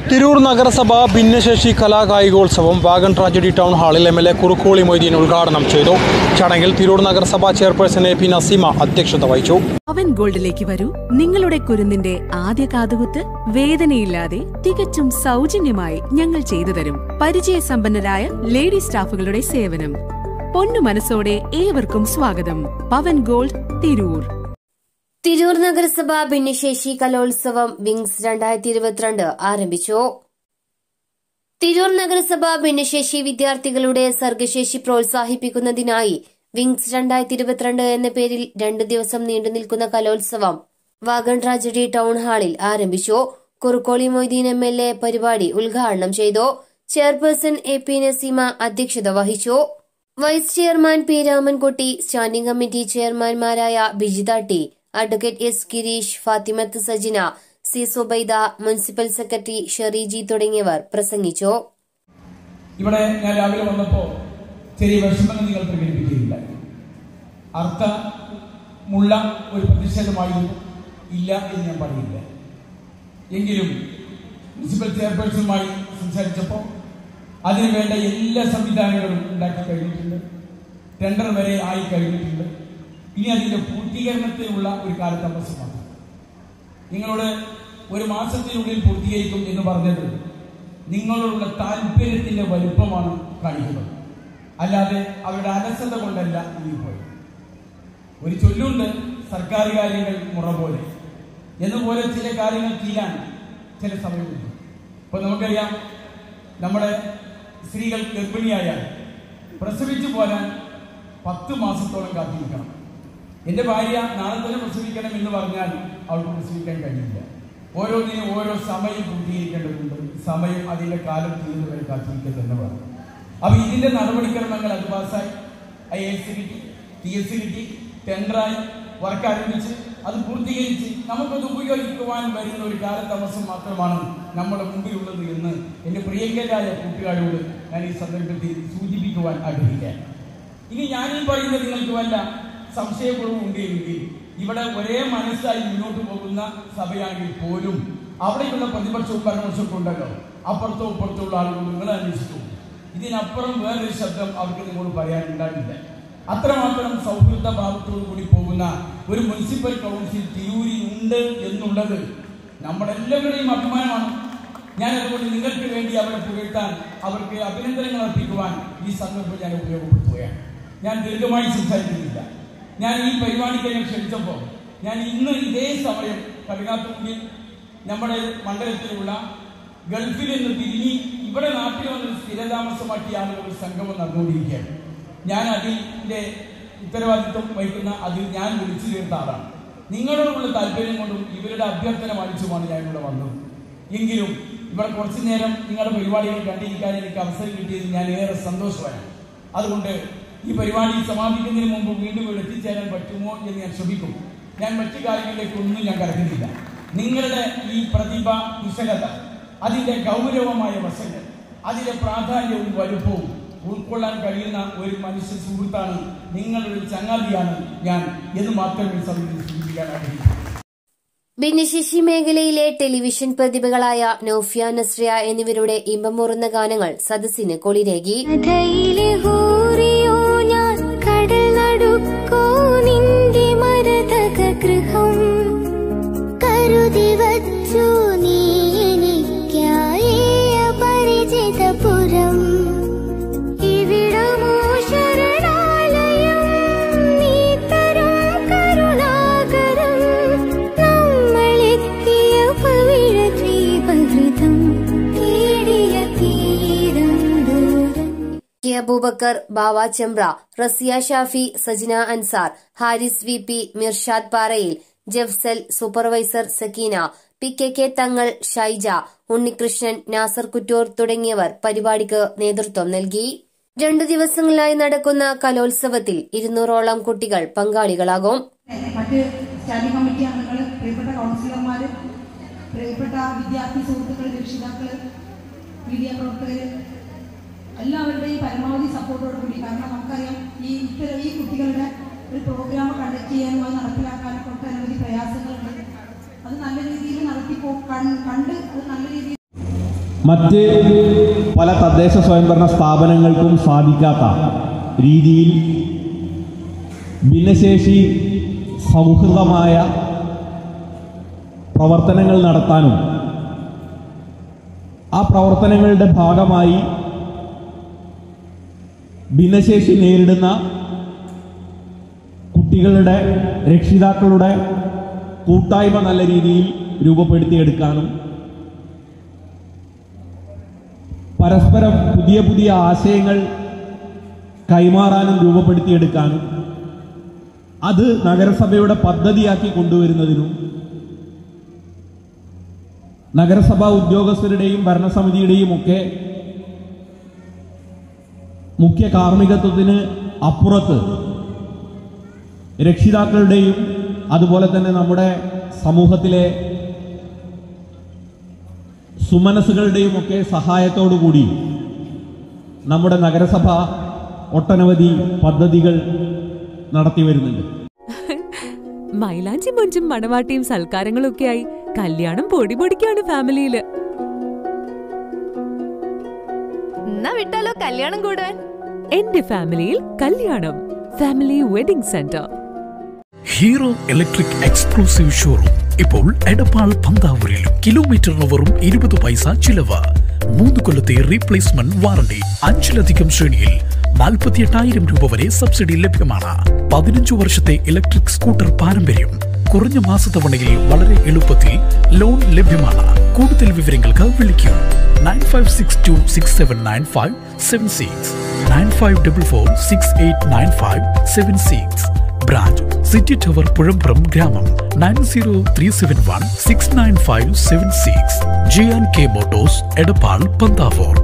തിരൂർ നഗരസഭ ഭിന്നശേഷി കലാകായികോത്സവം വാഗൺ ട്രാജഡി ടൗൺ ഹാളിൽ M L A Kurukkoli Moideen ഉദ്ഘാടനം ചെയ്തു ചടങ്ങിൽ തിരൂർ നഗരസഭ ചെയർപേഴ്സൺ എ പി നസീമ അധ്യക്ഷത വഹിച്ചു പവൻ ഗോൾഡിലേക്ക് വരൂ നിങ്ങളുടെ കുരുന്നിന്റെ ആദ്യ കാതുകുത്ത് വേദനയില്ലാതെ തികച്ചും സൗജന്യമായി ഞങ്ങൾ ചെയ്തു തരും പരിചയസമ്പന്നരായ ലേഡി സ്റ്റാഫുകളുടെ സേവനം പൊന്നു മനസ്സോടെ ഏവർക്കും സ്വാഗതം പവൻ ഗോൾഡ് തിരൂർ തിരൂർ നഗരസഭ ഭിന്നശേഷി കലോത്സവം വിങ്സ് രണ്ടായിരത്തി ഇരുപത്തിരണ്ട് ആരംഭിച്ചു തിരൂർ നഗരസഭ ഭിന്നശേഷി വിദ്യാർത്ഥികളുടെ സർഗശേഷി പ്രോത്സാഹിപ്പിക്കുന്നതിനായി വിങ്സ് രണ്ടായിരത്തി ഇരുപത്തിരണ്ട് എന്ന പേരിൽ രണ്ടു ദിവസം നീണ്ടുനിൽക്കുന്ന കലോത്സവം വാഗൺ ട്രാജഡി ടൗൺ ഹാളിൽ ആരംഭിച്ചു Kurukkoli Moideen M L A പരിപാടി ഉദ്ഘാടനം ചെയ്തു ചെയർപേഴ്സൺ എ പി നസീമ അധ്യക്ഷത വഹിച്ചു vice chairman P Ramankutty standing committee ചെയർമാൻമാരായ Bijitha T advocate S Girish Fathimath Sajina C Subaida municipal secretary Shereeji തുടങ്ങിയവർ പ്രസംഗിച്ചു ഇവിടെ ഞാൻ രാവിലെ വന്നപ്പോൾ ചെറിയ വിഷമങ്ങൾ നിങ്ങൾ പ്രകടിപ്പിക്കുകയില്ല അർത്ഥമുള്ള ഒരു പ്രതിഷേധമായിരുന്നു ഇല്ല എന്ന് ഞാൻ പറയില്ല എങ്കിലും മുനിസിപ്പൽ ചെയർപേഴ്സണുമായി സംസാരിച്ചപ്പോൾ അതിനു വേണ്ട എല്ലാ സംവിധാനങ്ങളും ഉണ്ടാക്കി കഴിഞ്ഞിട്ടുണ്ട് ടെൻഡർ വരെ ആയി കഴിഞ്ഞിട്ടുണ്ട് ഇനി അതിന്റെ പൂർത്തീകരണത്തിനുള്ള ഒരു കാലതാമസമാണ് നിങ്ങളോട് ഒരു മാസത്തിനുള്ളിൽ പൂർത്തീകരിക്കും എന്ന് പറഞ്ഞത് നിങ്ങളോടുള്ള താല്പര്യത്തിന്റെ വലുപ്പമാണ് കാണിക്കുന്നത് അല്ലാതെ അവരുടെ അലസത കൊണ്ടല്ല പോയത് ഒരു ചൊല്ലുണ്ട് സർക്കാർ കാര്യങ്ങൾ മുറ പോലെ എന്നുപോലെ ചില കാര്യങ്ങൾ തീരാൻ ചില സമയമുണ്ട് ഇപ്പൊ നമുക്കറിയാം നമ്മുടെ സ്ത്രീകൾ ഗർഭിണിയായാൽ പ്രസവിച്ചു പോരാൻ പത്ത് മാസത്തോളം കാത്തിരിക്കണം എന്റെ ഭാര്യ നാളെ തന്നെ പ്രസവിക്കണം എന്ന് പറഞ്ഞാൽ അവൾക്ക് പ്രസവിക്കാൻ കഴിയില്ല ഓരോന്നിനും ഓരോ സമയം പൂർത്തീകരിക്കേണ്ടതുണ്ട് സമയം അതിന്റെ കാലം തീർന്നു വരെ കാത്തിരിക്കുക എന്ന് പറഞ്ഞു അപ്പൊ ഇതിന്റെ നടപടിക്രമങ്ങൾ അത് പാസ്സായി ഐ എസ് കിട്ടി ടി എസ് കിട്ടി ടെൻഡറായി വർക്ക് ആരംഭിച്ച് അത് പൂർത്തീകരിച്ച് നമുക്കത് ഉപയോഗിക്കുവാൻ വരുന്ന ഒരു കാലതാമസം മാത്രമാണ് നമ്മുടെ മുമ്പിലുള്ളത് എന്ന് എന്റെ പ്രിയങ്കരായ കൂട്ടുകാരോട് ഞാൻ ഈ സന്ദർഭത്തിൽ സൂചിപ്പിക്കുവാൻ ആഗ്രഹിക്കാൻ ഇനി ഞാൻ ഈ പറയുന്നത് നിങ്ങൾക്ക് വല്ല സംശയക്കുറവുണ്ട് എങ്കിൽ ഇവിടെ ഒരേ മനസ്സായി മുന്നോട്ട് പോകുന്ന സഭയാണെങ്കിൽ പോലും അവിടെയുള്ള പ്രതിപക്ഷവും ഭരണപക്ഷവും ഉണ്ടല്ലോ അപ്പുറത്തോ ഇപ്പുറത്തുള്ള ആളുകൾ നിങ്ങൾ അന്വേഷിച്ചു ഇതിനപ്പുറം വേറൊരു ശബ്ദം അവർക്ക് നിങ്ങളോട് പറയാനുണ്ടാകില്ല അത്രമാത്രം സൗഹൃദ ഭാവത്തോടു കൂടി പോകുന്ന ഒരു മുനിസിപ്പൽ കൗൺസിൽ തിരൂരിൽ ഉണ്ട് എന്നുള്ളത് നമ്മുടെ എല്ലാവരുടെയും അഭിമാനമാണ് ഞാൻ അതുകൊണ്ട് നിങ്ങൾക്ക് വേണ്ടി അവരെ പുകഴ്ത്താൻ അവർക്ക് അഭിനന്ദനങ്ങൾ അർപ്പിക്കുവാൻ ഈ സന്ദർഭം ഞാൻ ഉപയോഗപ്പെടുത്തുകയാണ് ഞാൻ ദീർഘമായി സംസാരിക്കുന്നില്ല ഞാൻ ഈ പരിപാടിക്ക് എന്നെ ക്ഷണിച്ചപ്പോൾ ഞാൻ ഇന്ന് ഇതേ സമയം കവിനാത്തുമുമ്പിൽ നമ്മുടെ മണ്ഡലത്തിലുള്ള ഗൾഫിൽ നിന്ന് തിരിഞ്ഞ് ഇവിടെ നാട്ടിൽ വന്ന് സ്ഥിരതാമസമാക്കിയ ആളുകൾ ഒരു സംഗമം നടന്നുകൊണ്ടിരിക്കുകയാണ് ഞാൻ അതിന്റെ ഉത്തരവാദിത്വം വഹിക്കുന്ന അതിൽ ഞാൻ വിളിച്ചു ചേർത്ത ആളാണ് നിങ്ങളോടുള്ള താല്പര്യം കൊണ്ടും ഇവരുടെ അഭ്യർത്ഥന മാനിച്ചുമാണ് ഞാൻ ഇവിടെ വന്നത് എങ്കിലും ഇവിടെ കുറച്ചു നേരം നിങ്ങളുടെ പരിപാടികൾ കണ്ടിരിക്കാൻ എനിക്ക് അവസരം കിട്ടിയത് ഞാൻ ഏറെ സന്തോഷമായി അതുകൊണ്ട് ഈ പരിപാടി സമാപിക്കുന്നതിന് മുമ്പ് വീണ്ടും ഇവിടെ എത്തിച്ചേരാൻ പറ്റുമോ എന്ന് ഞാൻ ശ്രമിക്കും ഞാൻ മറ്റു കാര്യങ്ങളിലേക്കൊന്നും ഞാൻ കടക്കുന്നില്ല നിങ്ങളുടെ ഈ പ്രതിഭ കുശലത അതിന്റെ ഗൗരവമായ വശങ്ങൾ അതിന്റെ പ്രാധാന്യവും വലുപ്പവും ഉൾക്കൊള്ളാൻ കഴിയുന്ന ഒരു മനുഷ്യ സുഹൃത്താണ് നിങ്ങളുടെ ഒരു ചങ്ങാതിയാണ് ഞാൻ എന്ന് മാത്രമേ സമയത്ത് സൂചിപ്പിക്കാൻ ആഗ്രഹിക്കുന്നു ഭിന്നശേഷി മേഖലയിലെ ടെലിവിഷൻ പ്രതിഭകളായ നൌഫിയ നസ്രിയ എന്നിവരുടെ ഇമ്പമുറുന്ന ഗാനങ്ങൾ സദസ്സിന് കൊളിരേകി കഥയിലെ ഹൂറിയോ ഞാൻ കടൽ നടുക്കോ നിന്റെ മരതക ഗൃഹം കരുതി വച്ചു നീ എനിക്കായി അപരിചിതപുരം ഇവിടമോ ശരണാലയം നീ തരും കരുണാകരം നമ്മളെത്തിയ പവിഴ ദ്വീപഹൃതം തേടിയ തീരം ദൂരം K Aboobacker Bava Chembra Raziya Shafi Sajina Ansar Haris V P Mirshad Parayil Jafsal supervisor Sakeena P K K Thangal Shaija Unnikrishnan Nasar Kuttoor തുടങ്ങിയവർ പരിപാടിക്ക് നേതൃത്വം നൽകി രണ്ടു ദിവസങ്ങളിലായി നടക്കുന്ന കലോത്സവത്തിൽ ഇരുന്നൂറോളം കുട്ടികൾ പങ്കാളികളാകും മറ്റ് സ്റ്റാൻഡിംഗ് കമ്മിറ്റി അംഗങ്ങൾ പ്രിയപ്പെട്ട കൗൺസിലർമാർ പ്രിയപ്പെട്ട വിദ്യാർത്ഥി സുഹൃത്തുക്കൾ രക്ഷിതാക്കൾ മീഡിയ പ്രവർത്തകർ എല്ലാവരുടെയും പരമാവധി സപ്പോർട്ടോട് കൂടി കാരണം നമുക്കറിയാം ഈ ഇത്തരം ഈ കുട്ടികളുടെ ഒരു പ്രോഗ്രാം കണ്ടക്ട് ചെയ്യാനും അത് നടപ്പിലാക്കാനും ഒട്ടനവധി പ്രയാസങ്ങളുണ്ട് അത് നല്ല രീതിയിൽ നടത്തി പോ കണ്ട് അത് നല്ല രീതിയിൽ മറ്റ് പല തദ്ദേശ സ്വയംഭരണ സ്ഥാപനങ്ങൾക്കും സാധിക്കാത്ത രീതിയിൽ ഭിന്നശേഷി സൗഹൃദമായ പ്രവർത്തനങ്ങൾ നടത്താനും ആ പ്രവർത്തനങ്ങളുടെ ഭാഗമായി ഭിന്നശേഷി നേരിടുന്ന കുട്ടികളുടെ രക്ഷിതാക്കളുടെ കൂട്ടായ്മ നല്ല രീതിയിൽ രൂപപ്പെടുത്തിയെടുക്കാനും പരസ്പരം പുതിയ പുതിയ ആശയങ്ങൾ കൈമാറാനും രൂപപ്പെടുത്തിയെടുക്കാനും അത് നഗരസഭയുടെ പദ്ധതിയാക്കി കൊണ്ടുവരുന്നതിനും നഗരസഭാ ഉദ്യോഗസ്ഥരുടെയും ഭരണസമിതിയുടെയും ഒക്കെ മുഖ്യ കാർമ്മികത്വത്തിന് അപ്പുറത്ത് രക്ഷിതാക്കളുടെയും അതുപോലെ തന്നെ നമ്മുടെ സമൂഹത്തിലെ സുമനസ്സുകളുടെയും ഒക്കെ സഹായത്തോടു കൂടി നമ്മുടെ നഗരസഭ ഒട്ടനവധി പദ്ധതികൾ നടത്തി വരുന്നുണ്ട് മൈലാഞ്ചി മൊഞ്ചും മണവാട്ടിയും സൽക്കാരങ്ങളും ഒക്കെയായി കല്യാണം പൊടി പൊടിക്കാണ് ഫാമിലിയില് എന്നാ വിട്ടാലോ കല്യാണം കൂടാൻ എന്റെ ഫാമിലിയിൽ കല്യാണം family wedding centre Hero Electric exclusive showroom ഇപ്പോൾ എടപ്പാൾ പന്താവൂരിലും കിലോമീറ്ററിന് വെറും ഇരുപത് പൈസ ചിലവ് മൂന്ന് കൊല്ലത്തെ റീപ്ലേസ്മെന്റ് വാറണ്ടി അഞ്ചിലധികം ശ്രേണിയിൽ നാൽപ്പത്തിയെട്ടായിരം രൂപ വരെ സബ്സിഡി ലഭ്യമാണ് പതിനഞ്ചു വർഷത്തെ ഇലക്ട്രിക് സ്കൂട്ടർ പാരമ്പര്യം കുറഞ്ഞ മാസത്തവണയിൽ വളരെ എളുപ്പത്തിൽ ലോൺ ലഭ്യമാണ് കൂടുതൽ വിവരങ്ങൾക്ക് വിളിക്കൂ nine five six two six seven nine five seven six nine five double four six eight nine five seven six branch city tower Puzhampuram ഗ്രാമം nine zero three seven one six nine five seven six G and K motors Edappal Panthavoor